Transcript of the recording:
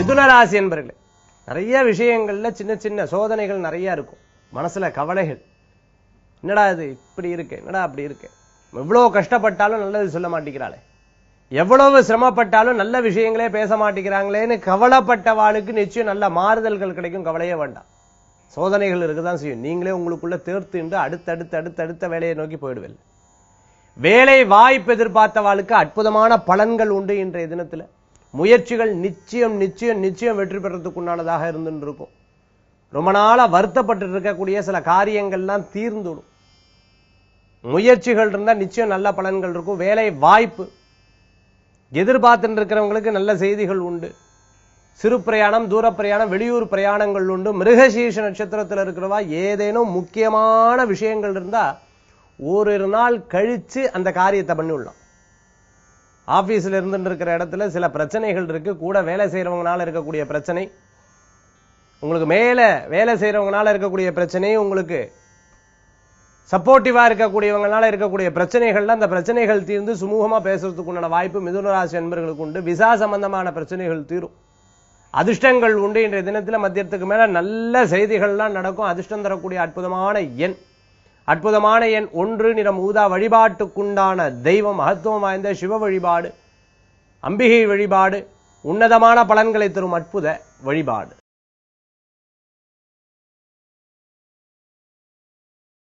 மிதுன ராசி என்பர்களே நிறைய விஷயங்கள்ல சின்ன சின்ன சோதனைகள் நிறைய இருக்கும் மனசுல கவலைகள் என்னடா இது இப்படி இருக்கு என்னடா அப்படி இருக்கு எவ்வளவு கஷ்டப்பட்டாலும் நல்லது சொல்ல மாட்டேங்கிறாளே எவ்வளவு சிரமப்பட்டாலும் நல்ல விஷயங்களே பேச மாட்டேங்கிறாங்களேன்னு கவலைப்பட்டவாளுக்கு நிச்சயம் நல்ல மாறுதல்கள் கிடைக்கும் கவலையே வேண்டாம் சோதனைகள் இருக்குதான் செய்யும் நீங்களே உங்களுக்குள்ள தேர்த்துண்டு அடுத்தடுத்து அடுத்தடுத்த வேலையை நோக்கி போயிடுவீங்க வேலை வாய்ப்பு எதிர்பார்த்தவாளுக்கு அற்புதமான பலன்கள் உண்டு இன்றைய தினத்துல முயற்சிகள் நிச்சயம் நிச்சயம் நிச்சயம் வெற்றி பெறத்துக்கு உண்டானதாக இருந்துட்டு இருக்கும் ரொம்ப நாளா வருத்தப்பட்டு இருக்கக்கூடிய சில காரியங்கள்லாம் தீர்ந்துடும் முயற்சிகள் இருந்தா நிச்சயம் நல்ல பலன்கள் இருக்கும் வேலை வாய்ப்பு எதிர்பார்த்துட்டு இருக்கிறவங்களுக்கு நல்ல செய்திகள் உண்டு சிறு பிரயாணம் தூர பிரயாணம் வெளியூர் பிரயாணங்கள் உண்டு மிருகசீர்ஷ நட்சத்திரத்தில் இருக்கிறவா ஏதேனும் முக்கியமான விஷயங்கள் இருந்தா ஓரிரு நாள் கழிச்சு அந்த காரியத்தை பண்ணி விடலாம் ஆபீஸ்ல இருந்துட்டு இருக்கிற இடத்துல சில பிரச்சனைகள் இருக்கு கூட வேலை செய்யறவங்கனால இருக்கக்கூடிய பிரச்சனை உங்களுக்கு மேல வேலை செய்யறவங்கனால இருக்கக்கூடிய பிரச்சனை உங்களுக்கு சப்போர்ட்டிவா இருக்கக்கூடியவங்கனால இருக்கக்கூடிய பிரச்சனைகள்ல அந்த பிரச்சனைகள் தீர்ந்து சுமூகமா பேசுறதுக்கு உண்டான வாய்ப்பு மிதுன ராசி அன்பர்களுக்கு உண்டு விசா சம்பந்தமான பிரச்சனைகள் தீரும் அதிர்ஷ்டங்கள் உண்டு இன்றைய தினத்துல மத்தியத்துக்கு மேல நல்ல செய்திகள்லாம் நடக்கும் அதிர்ஷ்டம் தரக்கூடிய அற்புதமான எண் அற்புதமான எண் ஒன்று நிறம் ஊதா வழிபாட்டுக்குண்டான தெய்வம் மகத்துவம் வாய்ந்த சிவ வழிபாடு அம்பிகை வழிபாடு உன்னதமான பலன்களை தரும் அற்புத வழிபாடு